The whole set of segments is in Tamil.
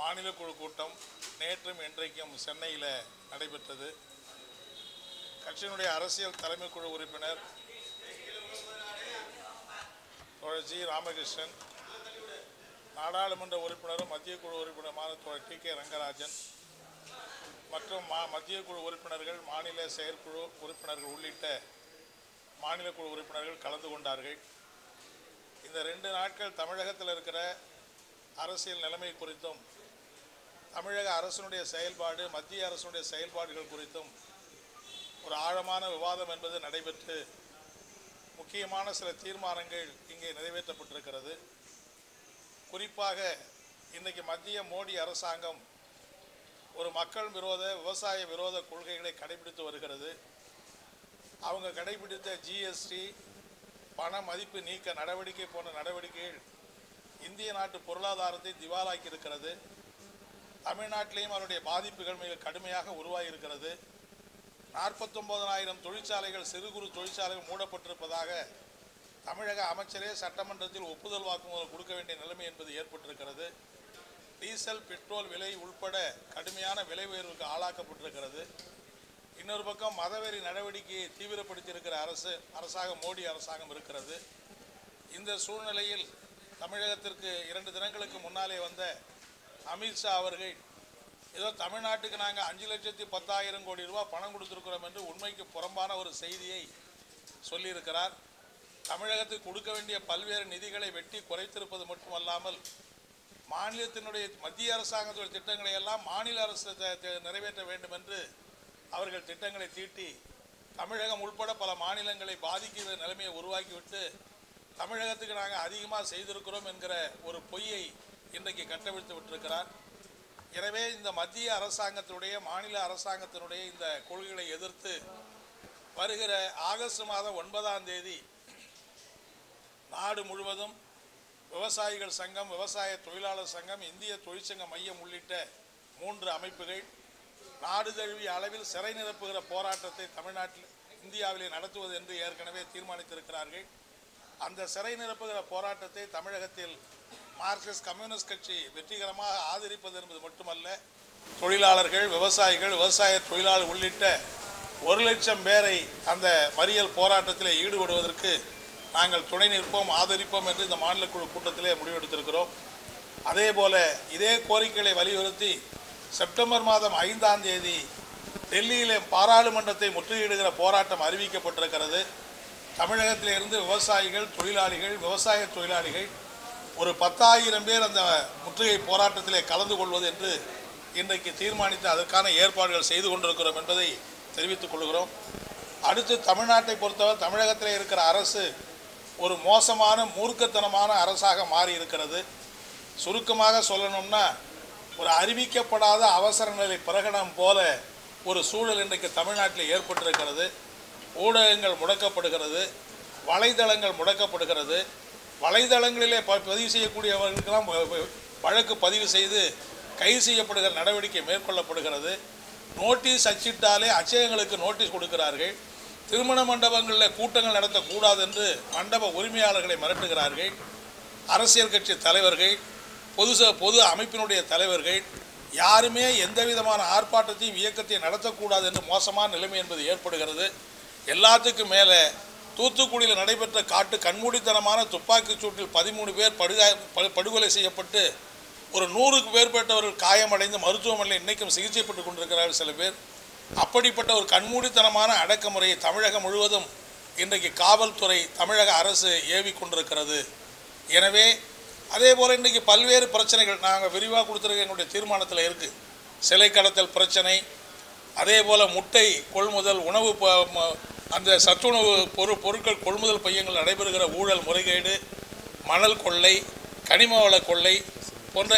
மாநில குழு கூட்டம் நேற்றும் இன்றைக்கும் சென்னையில் நடைபெற்றது கட்சியினுடைய அரசியல் தலைமை குழு உறுப்பினர் தோழர் ஜி ராமகிருஷ்ணன் நாடாளுமன்ற உறுப்பினரும் மத்திய குழு உறுப்பினருமான தோழர் டி கே ரங்கராஜன் மற்றும் மா மத்திய குழு உறுப்பினர்கள் மாநில செயற்குழு உறுப்பினர்கள் உள்ளிட்ட மாநில குழு உறுப்பினர்கள் கலந்து கொண்டார்கள் இந்த ரெண்டு நாட்கள் தமிழகத்தில் இருக்கிற அரசியல் நிலைமை குறித்தும் தமிழக அரசினுடைய செயல்பாடு மத்திய அரசினுடைய செயல்பாடுகள் குறித்தும் ஒரு ஆழமான விவாதம் என்பது நடைபெற்று முக்கியமான சில தீர்மானங்கள் இங்கே நிறைவேற்றப்பட்டிருக்கிறது குறிப்பாக இன்றைக்கு மத்திய மோடி அரசாங்கம் ஒரு மக்கள் விரோத விவசாய விரோத கொள்கைகளை கடைபிடித்து வருகிறது அவங்க கடைபிடித்த ஜிஎஸ்டி பண மதிப்பு நீக்க நடவடிக்கை போன்ற நடவடிக்கைகள் இந்திய நாட்டு பொருளாதாரத்தை திவாலாக்கி இருக்கிறது தமிழ்நாட்டிலேயும் அவருடைய பாதிப்புகள் மிக கடுமையாக உருவாகி இருக்கிறது நாற்பத்தொன்பதனாயிரம் தொழிற்சாலைகள் சிறு குறு தொழிற்சாலைகள் மூடப்பட்டிருப்பதாக தமிழக அமைச்சரே சட்டமன்றத்தில் ஒப்புதல் வாக்குமூலம் கொடுக்க வேண்டிய நிலைமை என்பது ஏற்பட்டிருக்கிறது டீசல் பெட்ரோல் விலை உள்பட கடுமையான விலை உயர்வுக்கு ஆளாக்கப்பட்டிருக்கிறது இன்னொரு பக்கம் மதவெறி நடவடிக்கையை தீவிரப்படுத்தியிருக்கிற அரசு அரசாக மோடி அரசாங்கம் இருக்கிறது இந்த சூழ்நிலையில் தமிழகத்திற்கு இரண்டு தினங்களுக்கு முன்னாலே வந்த அமித்ஷா அவர்கள் ஏதோ தமிழ்நாட்டுக்கு நாங்கள் அஞ்சு லட்சத்தி பத்தாயிரம் கோடி ரூபாய் பணம் கொடுத்துருக்கிறோம் என்று உண்மைக்கு புறம்பான ஒரு செய்தியை சொல்லியிருக்கிறார் தமிழகத்துக்கு கொடுக்க வேண்டிய பல்வேறு நிதிகளை வெட்டி குறைத்திருப்பது மட்டுமல்லாமல் மாநிலத்தினுடைய மத்திய அரசாங்கத்துடைய திட்டங்களை எல்லாம் மாநில அரசு த- த- நிறைவேற்ற வேண்டும் என்று அவர்கள் திட்டங்களை தீட்டி தமிழகம் உள்பட பல மாநிலங்களை பாதிக்கிற நிலைமையை உருவாக்கிவிட்டு தமிழகத்துக்கு நாங்கள் அதிகமாக செய்திருக்கிறோம் என்கிற ஒரு பொய்யை இன்றைக்கு கட்டவிழ்த்து விட்டிருக்கிறார் எனவே இந்த மத்திய அரசாங்கத்தினுடைய மாநில அரசாங்கத்தினுடைய இந்த கொள்கைகளை எதிர்த்து வருகிற ஆகஸ்ட் மாதம் ஒன்பதாம் தேதி நாடு முழுவதும் விவசாயிகள் சங்கம் விவசாய தொழிலாளர் சங்கம் இந்திய தொழிற்சங்க மையம் உள்ளிட்ட மூன்று அமைப்புகள் நாடு தழுவிய அளவில் சிறை நிரப்புகிற போராட்டத்தை தமிழ்நாட்டில் இந்தியாவிலே நடத்துவது என்று ஏற்கனவே தீர்மானித்திருக்கிறார்கள் அந்த சிறை நிரப்புகிற போராட்டத்தை தமிழகத்தில் மார்க்சிஸ்ட் கம்யூனிஸ்ட் கட்சி வெற்றிகரமாக ஆதரிப்பது என்பது மட்டுமல்ல தொழிலாளர்கள் விவசாயிகள் விவசாய தொழிலாளர் உள்ளிட்ட ஒரு லட்சம் பேரை அந்த மறியல் போராட்டத்தில் ஈடுபடுவதற்கு நாங்கள் துணை நிற்போம் ஆதரிப்போம் என்று இந்த மாநில குழு கூட்டத்திலே முடிவெடுத்திருக்கிறோம் அதே போல இதே கோரிக்கைகளை வலியுறுத்தி செப்டம்பர் மாதம் ஐந்தாம் தேதி டெல்லியிலே பாராளுமன்றத்தை முற்றுகையிடுகிற போராட்டம் அறிவிக்கப்பட்டிருக்கிறது தமிழகத்திலிருந்து விவசாயிகள் தொழிலாளிகள் விவசாய தொழிலாளிகள் ஒரு பத்தாயிரம் பேர் அந்த முற்றுகை போராட்டத்திலே கலந்து கொள்வது என்று இன்றைக்கு தீர்மானித்து அதற்கான ஏற்பாடுகள் செய்து கொண்டிருக்கிறோம் என்பதை தெரிவித்துக் கொள்கிறோம் அடுத்து தமிழ்நாட்டை பொறுத்தவரை தமிழகத்தில் இருக்கிற அரசு ஒரு மோசமான மூர்க்கத்தனமான அரசாக மாறி இருக்கிறது சுருக்கமாக சொல்லணும்னா ஒரு அறிவிக்கப்படாத அவசர நிலை பிரகடனம் போல ஒரு சூழல் இன்றைக்கு தமிழ்நாட்டில் ஏற்பட்டிருக்கிறது ஊடகங்கள் முடக்கப்படுகிறது வலைதளங்கள் முடக்கப்படுகிறது வலைதளங்களிலே ப பதிவு செய்யக்கூடியவர்களுக்கெல்லாம் வ- வ- வழக்கு பதிவு செய்து கைது செய்யப்படுகிற நடவடிக்கை மேற்கொள்ளப்படுகிறது நோட்டீஸ் அச்சிட்டாலே அச்சகங்களுக்கு நோட்டீஸ் கொடுக்கிறார்கள் திருமண மண்டபங்களில் கூட்டங்கள் நடத்தக்கூடாது என்று மண்டப உரிமையாளர்களை மிரட்டுகிறார்கள் அரசியல் கட்சி தலைவர்கள் பொது ச- பொது அமைப்பினுடைய தலைவர்கள் யாருமே எந்த விதமான ஆர்ப்பாட்டத்தையும் இயக்கத்தையும் நடத்தக்கூடாது என்று மோசமான நிலைமை என்பது ஏற்படுகிறது எல்லாத்துக்கும் மேலே தூத்துக்குடியில் நடைபெற்ற காட்டு கண்மூடித்தனமான துப்பாக்கிச் சூட்டில் பதிமூணு பேர் படுகா படு- படுகொலை செய்யப்பட்டு ஒரு நூறுக்கு மேற்பட்டவர்கள் காயமடைந்து மருத்துவமனையில் இன்றைக்கும் சிகிச்சை பெற்றுக் கொண்டிருக்கிறார்கள் சில பேர் அப்படிப்பட்ட ஒரு கண்மூடித்தனமான அடக்குமுறையை தமிழகம் முழுவதும் இன்றைக்கு காவல்துறை தமிழக அரசு ஏவி கொண்டிருக்கிறது எனவே அதே போல் இன்றைக்கி பல்வேறு பிரச்சனைகள் நாங்கள் விரிவாக கொடுத்துருக்க எங்களுடைய தீர்மானத்தில் இருக்குது சிலை கடத்தல் பிரச்சனை அதே போல் முட்டை கொள்முதல் உணவு ப- ம- அந்த சத்துணவு பொரு பொருட்கள் கொள்முதல் பையங்கள் நடைபெறுகிற ஊழல் முறைகேடு மணல் கொள்ளை கனிம வள கொள்ளை போன்ற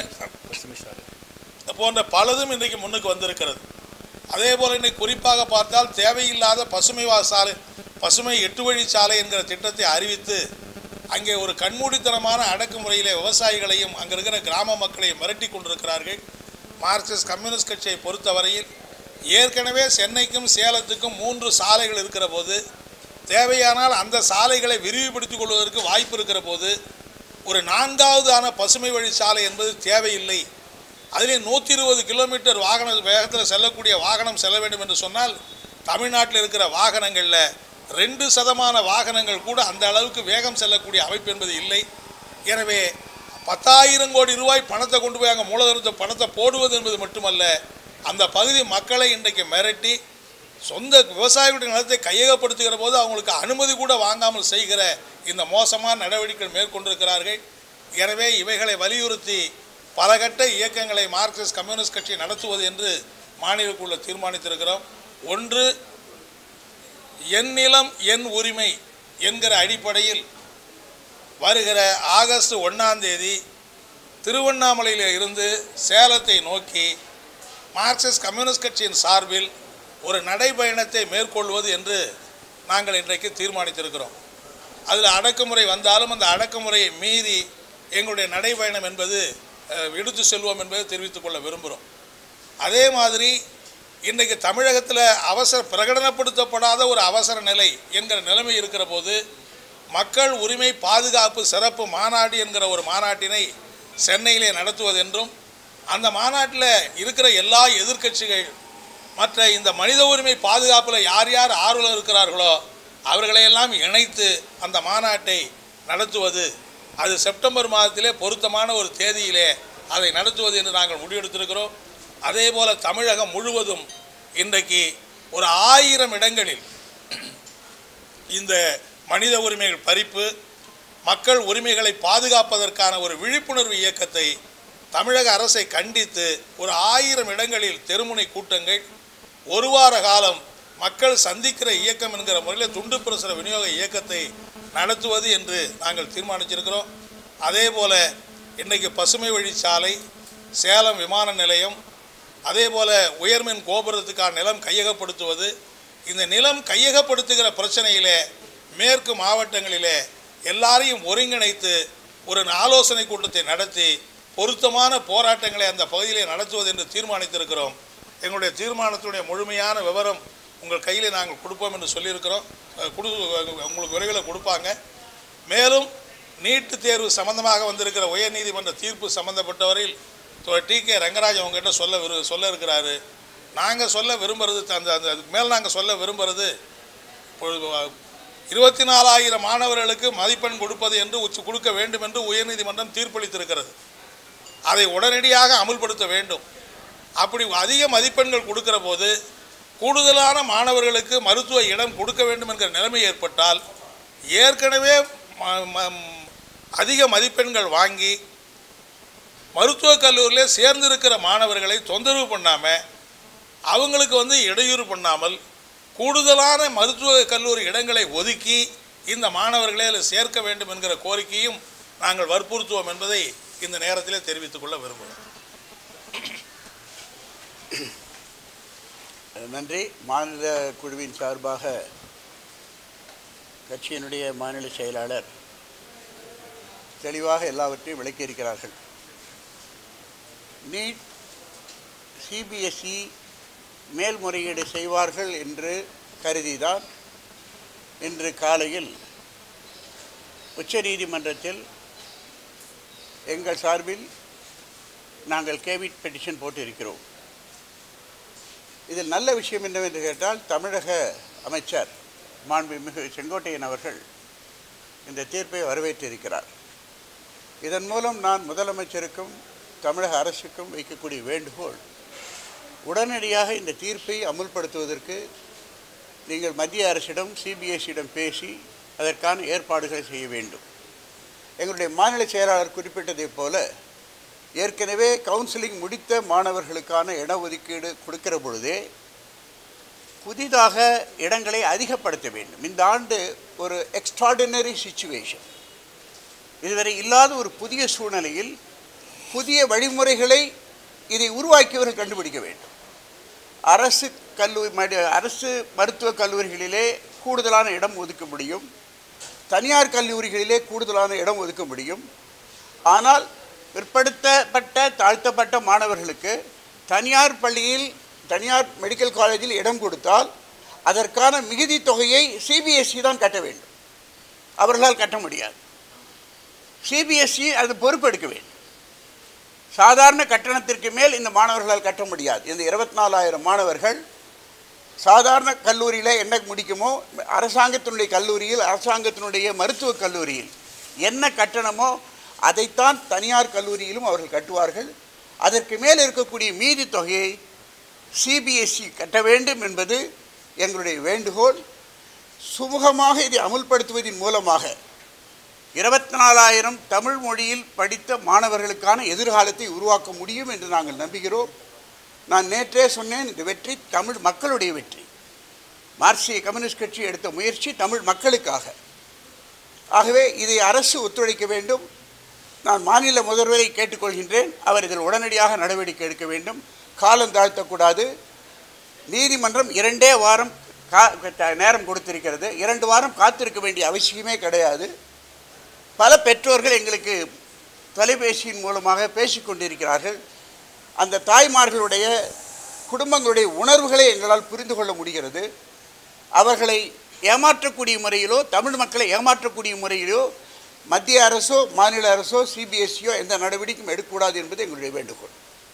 போன்ற பலதும் இன்றைக்கு முன்னுக்கு வந்திருக்கிறது அதே போல் இன்னைக்கு குறிப்பாக பார்த்தால் தேவையில்லாத பசுமை வா சாலை பசுமை எட்டு வழி சாலை என்கிற திட்டத்தை அறிவித்து அங்கே ஒரு கண்மூடித்தனமான அடக்குமுறையிலே விவசாயிகளையும் அங்கே இருக்கிற கிராம மக்களையும் மிரட்டி கொண்டிருக்கிறார்கள் மார்க்சிஸ்ட் கம்யூனிஸ்ட் கட்சியை பொறுத்தவரையில் ஏற்கனவே சென்னைக்கும் சேலத்துக்கும் மூன்று சாலைகள் இருக்கிற போது தேவையானால் அந்த சாலைகளை விரிவுபடுத்திக் கொள்வதற்கு வாய்ப்பு இருக்கிற போது ஒரு நான்காவது ஆன பசுமை வழி சாலை என்பது தேவையில்லை அதிலே நூற்றி இருபது கிலோமீட்டர் வாகன வேகத்தில் செல்லக்கூடிய வாகனம் செல்ல வேண்டும் என்று சொன்னால் தமிழ்நாட்டில் இருக்கிற வாகனங்களில் ரெண்டு சதமான வாகனங்கள் கூட அந்த அளவுக்கு வேகம் செல்லக்கூடிய அமைப்பு என்பது இல்லை எனவே பத்தாயிரம் கோடி ரூபாய் பணத்தை கொண்டு போய் அங்கே மூலதனத்தை பணத்தை போடுவது என்பது மட்டுமல்ல அந்த பகுதி மக்களை இன்றைக்கு மிரட்டி சொந்த விவசாயிகளுடைய நிலத்தை கையகப்படுத்துகிற போது அவங்களுக்கு அனுமதி கூட வாங்காமல் செய்கிற இந்த மோசமான நடவடிக்கைகள் மேற்கொண்டிருக்கிறார்கள் எனவே இவைகளை வலியுறுத்தி பல கட்ட இயக்கங்களை மார்க்சிஸ்ட் கம்யூனிஸ்ட் கட்சி நடத்துவது என்று மாநிலக்குள்ள தீர்மானித்திருக்கிறோம் ஒன்று என் நிலம் என் உரிமை என்கிற அடிப்படையில் வருகிற ஆகஸ்ட் ஒன்றாம் தேதி திருவண்ணாமலையில் இருந்து சேலத்தை நோக்கி மார்க்சிஸ்ட் கம்யூனிஸ்ட் கட்சியின் சார்பில் ஒரு நடைபயணத்தை மேற்கொள்வது என்று நாங்கள் இன்றைக்கு தீர்மானித்திருக்கிறோம் அதில் அடக்குமுறை வந்தாலும் அந்த அடக்குமுறையை மீறி எங்களுடைய நடைபயணம் என்பது அஹ், எடுத்து செல்வோம் என்பதை தெரிவித்துக் கொள்ள விரும்புகிறோம் அதே மாதிரி இன்றைக்கு தமிழகத்தில் அவசர பிரகடனப்படுத்தப்படாத ஒரு அவசர நிலை என்கிற நிலைமை இருக்கிற போது மக்கள் உரிமை பாதுகாப்பு சிறப்பு மாநாடு என்கிற ஒரு மாநாட்டினை சென்னையிலே நடத்துவதென்றும் அந்த மாநாட்டில் இருக்கிற எல்லா எதிர்க்கட்சிகள் மற்ற இந்த மனித உரிமை பாதுகாப்பில் யார் யார் ஆர்வலர் இருக்கிறார்களோ அவர்களையெல்லாம் இணைத்து அந்த மாநாட்டை நடத்துவது அது செப்டம்பர் மாதத்திலே பொருத்தமான ஒரு தேதியிலே அதை நடத்துவது என்று நாங்கள் முடிவெடுத்திருக்கிறோம் அதே போல தமிழகம் முழுவதும் இன்றைக்கு ஒரு ஆயிரம் இடங்களில் இந்த மனித உரிமைகள் பறிப்பு மக்கள் உரிமைகளை பாதுகாப்பதற்கான ஒரு விழிப்புணர்வு இயக்கத்தை தமிழக அரசை கண்டித்து ஒரு ஆயிரம் இடங்களில் தெருமுனை கூட்டங்கள் ஒரு வார காலம் மக்கள் சந்திக்கிற இயக்கம் என்கிற முறையில் துண்டு பிரசுர விநியோக இயக்கத்தை நடத்துவது என்று நாங்கள் தீர்மானிச்சிருக்கிறோம் அதே போல இன்றைக்கு பசுமை வழிச்சாலை சேலம் விமான நிலையம் அதே போல உயர்மின் கோபுரத்துக்கான நிலம் கையகப்படுத்துவது இந்த நிலம் கையகப்படுத்துகிற பிரச்சனையிலே மேற்கு மாவட்டங்களிலே எல்லாரையும் ஒருங்கிணைத்து ஒரு ஆலோசனை கூட்டத்தை நடத்தி பொருத்தமான போராட்டங்களை அந்த பகுதியிலே நடத்துவது என்று தீர்மானித்திருக்கிறோம் எங்களுடைய தீர்மானத்துடைய முழுமையான விவரம் உங்கள் கையில் நாங்கள் கொடுப்போம் என்று சொல்லியிருக்கிறோம் அஹ் கொடு உங்களுக்கு விரைவில் கொடுப்பாங்க மேலும் நீட்டு தேர்வு சம்பந்தமாக வந்திருக்கிற உயர்நீதிமன்ற தீர்ப்பு சம்பந்தப்பட்டவரையில் டி கே ரங்கராஜ் அவங்ககிட்ட சொல்ல விரு சொல்ல இருக்கிறாரு நாங்கள் சொல்ல விரும்புறது அந்த அந்த அதுக்கு மேல் நாங்கள் சொல்ல விரும்புறது இப்பொழுது இருபத்தி நாலாயிரம் மாணவர்களுக்கு மதிப்பெண் கொடுப்பது என்று உச்சு கொடுக்க வேண்டும் என்று உயர்நீதிமன்றம் தீர்ப்பளித்திருக்கிறது அதை உடனடியாக அமுல்படுத்த வேண்டும் அப்படி அதிக மதிப்பெண்கள் கொடுக்கிற போது கூடுதலான மாணவர்களுக்கு மருத்துவ இடம் கொடுக்க வேண்டும் என்கிற நிலைமை ஏற்பட்டால் ஏற்கனவே ம- ம- அதிக மதிப்பெண்கள் வாங்கி மருத்துவக் கல்லூரியில் சேர்ந்திருக்கிற மாணவர்களை தொந்தரவு பண்ணாமல் அவங்களுக்கு வந்து இடையூறு பண்ணாமல் கூடுதலான மருத்துவ கல்லூரி இடங்களை ஒதுக்கி இந்த மாணவர்களை அதில் சேர்க்க வேண்டும் என்கிற கோரிக்கையும் நாங்கள் வற்புறுத்துவோம் என்பதை இந்த நேரத்திலே தெரிவித்துக் கொள்ள விரும்புகிறோம் நன்றி மாநில குழுவின் சார்பாக கட்சியினுடைய மாநில செயலாளர் தெளிவாக எல்லாவற்றையும் விளக்கியிருக்கிறார்கள் நீட் சிபிஎஸ்இ மேல்முறையீடு செய்வார்கள் என்று கருதிதான் இன்று காலையில் உச்சநீதிமன்றத்தில் எங்கள் சார்பில் நாங்கள் கேவிட் பெட்டிஷன் போட்டிருக்கிறோம் இதில் நல்ல விஷயம் என்னவென்று கேட்டால் தமிழக அமைச்சர் மாண்புமிகு செங்கோட்டையன் அவர்கள் இந்த தீர்ப்பை வரவேற்றிருக்கிறார் இதன் மூலம் நான் முதலமைச்சருக்கும் தமிழக அரசுக்கும் வைக்கக்கூடிய வேண்டுகோள் உடனடியாக இந்த தீர்ப்பை அமுல்படுத்துவதற்கு நீங்கள் மத்திய அரசிடம் சிபிஎஸ்சியிடம் பேசி அதற்கான ஏற்பாடுகளை செய்ய வேண்டும் எங்களுடைய மாநில செயலாளர் குறிப்பிட்டதைப் போல ஏற்கனவே கவுன்சிலிங் முடித்த மாணவர்களுக்கான இட ஒதுக்கீடு கொடுக்கிற பொழுதே புதிதாக இடங்களை அதிகப்படுத்த வேண்டும் இந்த ஆண்டு ஒரு எக்ஸ்ட்ராடினரி சுச்சுவேஷன் இதுவரை இல்லாத ஒரு புதிய சூழ்நிலையில் புதிய வழிமுறைகளை இதை உருவாக்கியவர்கள் கண்டுபிடிக்க வேண்டும் அரசு கல்லூரி மடி- அரசு மருத்துவக் கல்லூரிகளிலே கூடுதலான இடம் ஒதுக்க முடியும் தனியார் கல்லூரிகளிலே கூடுதலான இடம் ஒதுக்க முடியும் ஆனால் பிற்படுத்தப்பட்ட தாழ்த்தப்பட்ட மாணவர்களுக்கு தனியார் பள்ளியில் தனியார் மெடிக்கல் காலேஜில் இடம் கொடுத்தால் அதற்கான மிகுதி தொகையை சிபிஎஸ்சி தான் கட்ட வேண்டும் அவர்களால் கட்ட முடியாது சிபிஎஸ்சி அது பொறுப்பெடுக்க வேண்டும் சாதாரண கட்டணத்திற்கு மேல் இந்த மாணவர்களால் கட்ட முடியாது இந்த இருபத்தி நாலாயிரம் மாணவர்கள் சாதாரண கல்லூரியில் என்ன முடிக்குமோ அரசாங்கத்தினுடைய கல்லூரியில் அரசாங்கத்தினுடைய மருத்துவக் கல்லூரியில் என்ன கட்டணமோ அதைத்தான் தனியார் கல்லூரியிலும் அவர்கள் கட்டுவார்கள் அதற்கு மேல் இருக்கக்கூடிய மீதி தொகையை சிபிஎஸ்இ கட்ட வேண்டும் என்பது எங்களுடைய வேண்டுகோள் சுமூகமாக இதை அமுல்படுத்துவதன் மூலமாக இருபத்தி நாலாயிரம் தமிழ் மொழியில் படித்த மாணவர்களுக்கான எதிர்காலத்தை உருவாக்க முடியும் என்று நாங்கள் நம்புகிறோம் நான் நேற்றே சொன்னேன் இந்த வெற்றி தமிழ் மக்களுடைய வெற்றி மார்க்சிய கம்யூனிஸ்ட் கட்சி எடுத்த முயற்சி தமிழ் மக்களுக்காக ஆகவே இதை அரசு ஒத்துழைக்க வேண்டும் நான் மாநில முதல்வரை கேட்டுக்கொள்கின்றேன் அவர் இதில் உடனடியாக நடவடிக்கை எடுக்க வேண்டும் காலம் தாழ்த்தக்கூடாது நீதிமன்றம் இரண்டே வாரம் கா த- நேரம் கொடுத்திருக்கிறது இரண்டு வாரம் காத்திருக்க வேண்டிய அவசியமே கிடையாது பல பெற்றோர்கள் எங்களுக்கு தொலைபேசியின் மூலமாக பேசிக்கொண்டிருக்கிறார்கள் அந்த தாய்மார்களுடைய குடும்பங்களுடைய உணர்வுகளை எங்களால் புரிந்து கொள்ள முடிகிறது அவர்களை ஏமாற்றக்கூடிய முறையிலோ தமிழ் மக்களை ஏமாற்றக்கூடிய முறையிலோ மத்திய அரசோ மாநில அரசோ சிபிஎஸ்சியோ எந்த நடவடிக்கையும் எடுக்கக்கூடாது என்பது எங்களுடைய வேண்டுகோள்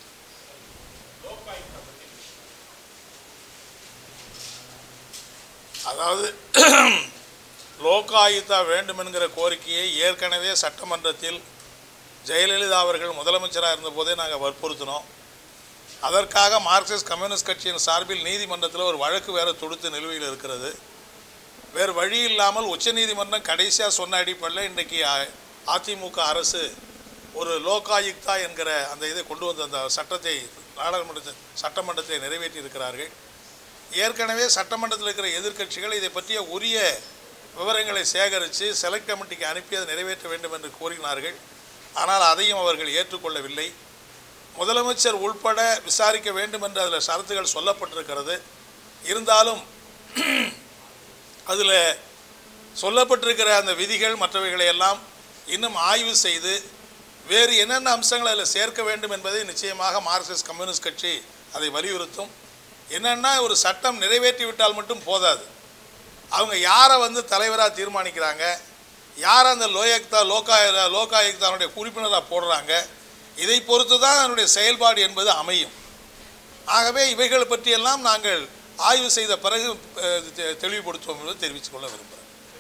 அதாவது லோகாயுக்தா வேண்டும் என்கிற கோரிக்கையை ஏற்கனவே சட்டமன்றத்தில் ஜெயலலிதா அவர்கள் முதலமைச்சராக இருந்தபோதே நாங்கள் வற்புறுத்தினோம் அதற்காக மார்க்சிஸ்ட் கம்யூனிஸ்ட் கட்சியின் சார்பில் நீதிமன்றத்தில் ஒரு வழக்கு வேறு தொடுத்து நிலுவையில் இருக்கிறது வேறு வழி இல்லாமல் உச்சநீதிமன்றம் கடைசியாக சொன்ன அடிப்படையில் இன்றைக்கி அ- அதிமுக அரசு ஒரு லோகாயுக்தா என்கிற அந்த இதை கொண்டு வந்த அந்த சட்டத்தை நாடாளுமன்றத்தில் சட்டமன்றத்தை நிறைவேற்றி இருக்கிறார்கள் ஏற்கனவே சட்டமன்றத்தில் இருக்கிற எதிர்க்கட்சிகள் இதை பற்றிய உரிய விவரங்களை சேகரித்து செலக்ட் கமிட்டிக்கு அனுப்பி அதை நிறைவேற்ற வேண்டும் என்று கோரினார்கள் ஆனால் அதையும் அவர்கள் ஏற்றுக்கொள்ளவில்லை முதலமைச்சர் உள்பட விசாரிக்க வேண்டும் என்று அதில் ஷரத்துகள் சொல்லப்பட்டிருக்கிறது இருந்தாலும் அதில் சொல்லப்பட்டிருக்கிற அந்த விதிகள் மற்றவைகளை எல்லாம் இன்னும் ஆய்வு செய்து வேறு என்னென்ன அம்சங்களை அதில் சேர்க்க வேண்டும் என்பதை நிச்சயமாக மார்க்சிஸ்ட் கம்யூனிஸ்ட் கட்சி அதை வலியுறுத்தும் என்னென்னா ஒரு சட்டம் நிறைவேற்றி விட்டால் மட்டும் போதாது அவங்க யாரை வந்து தலைவராக தீர்மானிக்கிறாங்க யார் அந்த லோயக்தா லோகாய லோகாயுக்தானுடைய உறுப்பினராக போடுறாங்க இதை பொறுத்து தான் அதனுடைய செயல்பாடு என்பது அமையும் ஆகவே இவைகளை பற்றியெல்லாம் நாங்கள் ஆய்வு செய்த பிறகு அஹ், தெ- தெளிவுபடுத்துவோம் என்று தெரிவித்துக் கொள்ள விரும்புகிறேன்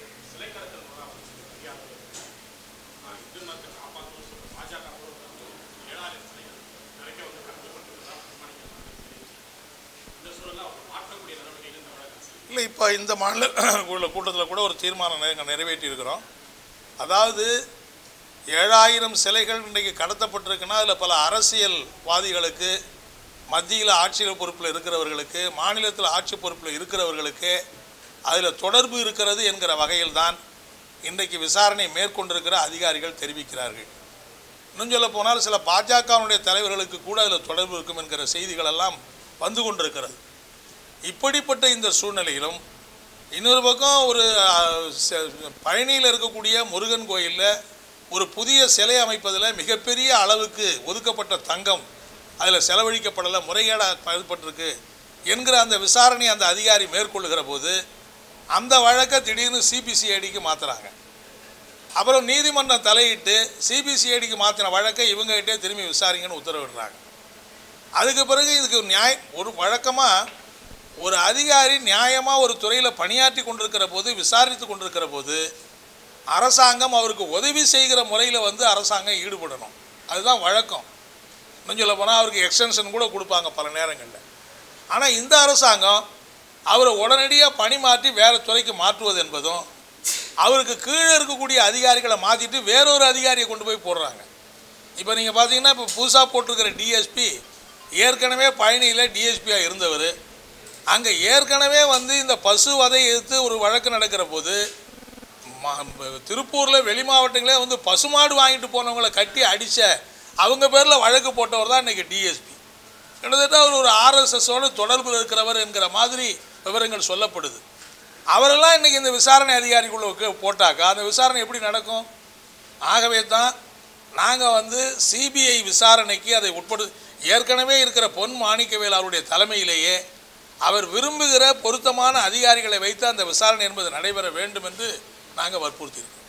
இல்லை இப்போ இந்த மாநில உள்ள கூட்டத்தில் கூட ஒரு தீர்மானம் நாங்கள் நிறைவேற்றி இருக்கிறோம் அதாவது ஏழாயிரம் சிலைகள் இன்றைக்கு கடத்தப்பட்டிருக்குன்னா அதில் பல அரசியல்வாதிகளுக்கு மத்தியில் ஆட்சியில் பொறுப்பில் இருக்கிறவர்களுக்கு மாநிலத்தில் ஆட்சி பொறுப்பில் இருக்கிறவர்களுக்கு அதில் தொடர்பு இருக்கிறது என்கிற வகையில் தான் இன்றைக்கு விசாரணை மேற்கொண்டிருக்கிற அதிகாரிகள் தெரிவிக்கிறார்கள் இன்னும் சொல்ல போனால் சில பாஜகவினுடைய தலைவர்களுக்கு கூட அதில் தொடர்பு இருக்கும் என்கிற செய்திகள் எல்லாம் வந்து கொண்டிருக்கிறது இப்படிப்பட்ட இந்த சூழ்நிலையிலும் இன்னொரு பக்கம் ஒரு அஹ், ச- பழனியில் இருக்கக்கூடிய முருகன் கோயிலில் ஒரு புதிய சிலை அமைப்பதில் மிகப்பெரிய அளவுக்கு ஒதுக்கப்பட்ட தங்கம் அதில் செலவழிக்கப்படலை முறைகேடாக ஏற்பட்டிருக்கு என்கிற அந்த விசாரணை அந்த அதிகாரி மேற்கொள்ளுகிற போது அந்த வழக்கை திடீர்னு சிபிசிஐடிக்கு மாற்றுறாங்க அப்புறம் நீதிமன்றம் தலையிட்டு சிபிசிஐடிக்கு மாற்றின வழக்கை இவங்ககிட்டே திரும்பி விசாரிங்கன்னு உத்தரவிடுறாங்க அதுக்கு பிறகு இதுக்கு நியாய ஒரு வழக்கமாக ஒரு அதிகாரி நியாயமாக ஒரு துறையில் பணியாற்றி கொண்டிருக்கிற போது விசாரித்து கொண்டிருக்கிற போது அரசாங்கம் அவருக்கு உதவி செய்கிற முறையில் வந்து அரசாங்கம் ஈடுபடணும் அதுதான் வழக்கம் இன்னும் சொல்ல போனால் அவருக்கு எக்ஸ்டென்ஷன் கூட கொடுப்பாங்க பல நேரங்களில் ஆனால் இந்த அரசாங்கம் அவரை உடனடியாக பணி மாற்றி வேறு துறைக்கு மாற்றுவது என்பதும் அவருக்கு கீழே இருக்கக்கூடிய அதிகாரிகளை மாற்றிட்டு வேறொரு அதிகாரியை கொண்டு போய் போடுறாங்க இப்போ நீங்கள் பார்த்தீங்கன்னா இப்போ புதுசாக போட்டிருக்கிற டிஎஸ்பி ஏற்கனவே பழனியில் டிஎஸ்பியாக இருந்தவர் அங்கே ஏற்கனவே வந்து இந்த பசு வதை எதிர்த்து ஒரு வழக்கு நடக்கிற போது திருப்பூரில் வெளி மாவட்டங்களே வந்து பசுமாடு வாங்கிட்டு போனவங்கள கட்டி அடித்த அவங்க பேரில் வழக்கு போட்டவர் தான் இன்றைக்கி டிஎஸ்பி கிட்டத்தட்ட அவர் ஒரு ஆர்எஸ்எஸோடு தொடர்பில் இருக்கிறவர் என்கிற மாதிரி விவரங்கள் சொல்லப்படுது அவரெல்லாம் இன்றைக்கி இந்த விசாரணை அதிகாரிக்குள்ள உக்க- போட்டாக்கா அந்த விசாரணை எப்படி நடக்கும் ஆகவே தான் நாங்கள் வந்து சிபிஐ விசாரணைக்கு அதை உட்படு ஏற்கனவே இருக்கிற பொன் மாணிக்கவேல் அவருடைய தலைமையிலேயே அவர் விரும்புகிற பொருத்தமான அதிகாரிகளை வைத்து அந்த விசாரணை என்பது நடைபெற வேண்டும் என்று நாங்கள் வற்புறுத்தியிருக்கோம்